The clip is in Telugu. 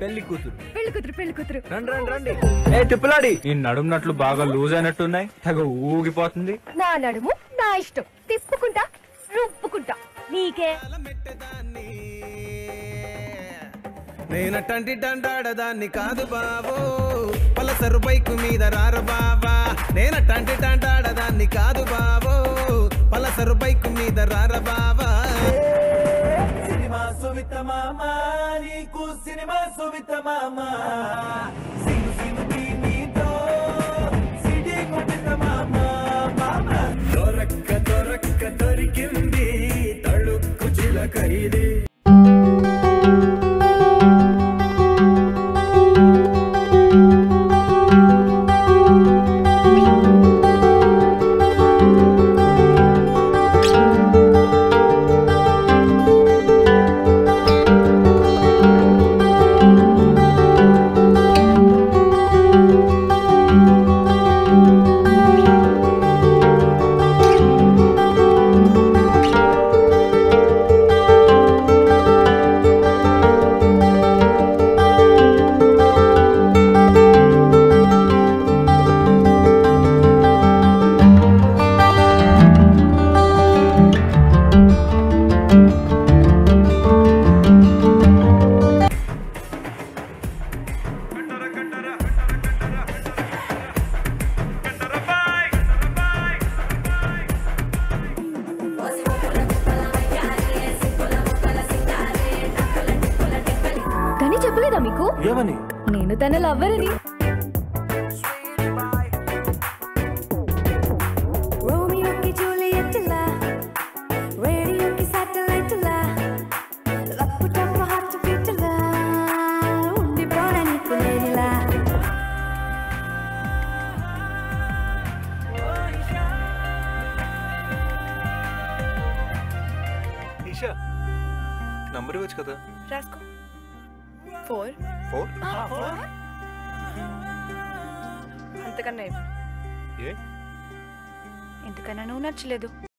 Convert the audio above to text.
పెళ్లి కూతురు పెళ్లి కూతురు పెళ్లి కూతురు రండి రండి రండి ఏ తిప్పులాడి ఈ నడుమునట్లు బాగా లూజ్ అయినట్టున్నాయి తెగ ఊగిపోతుంది నా నడుము నా ఇష్టం తిప్పుకుంటా రుప్పుకుంటా నీకే నేనటంటి టంటాడదాన్ని కాదు బావో పలసరు బైకు మీద రారు బావా నేనటంటి టంటాడదాన్ని కాదు బావో పలసరు బైకు మీద రార బావా సినిమా సువిత మామ నీకు సినిమా సువిత మామ సింగు సింగు నీతో సిటీ కొట్టిన మామ మామ దొరక్క దొరక్క దొరికింది తళుక్కు చిలక ఇది కానీ చెప్పలేదా మీకు ఏమని నేను తన లవ్వరని రోమియోకి జూలియట్లా రేడియోకి సాటిలైట్లా లప్పు టప్పు హార్ట్ బీట్లా ఉండిపోవడానికి లేనిలా ఈషా నంబర్ ఇవ్వచ్చు కదా రాసుకో ఫోర్ ఫోర్ అంతకన్నా ఇవ్వు. ఏ ఇంతకన్నా నువ్వు నచ్చలేదు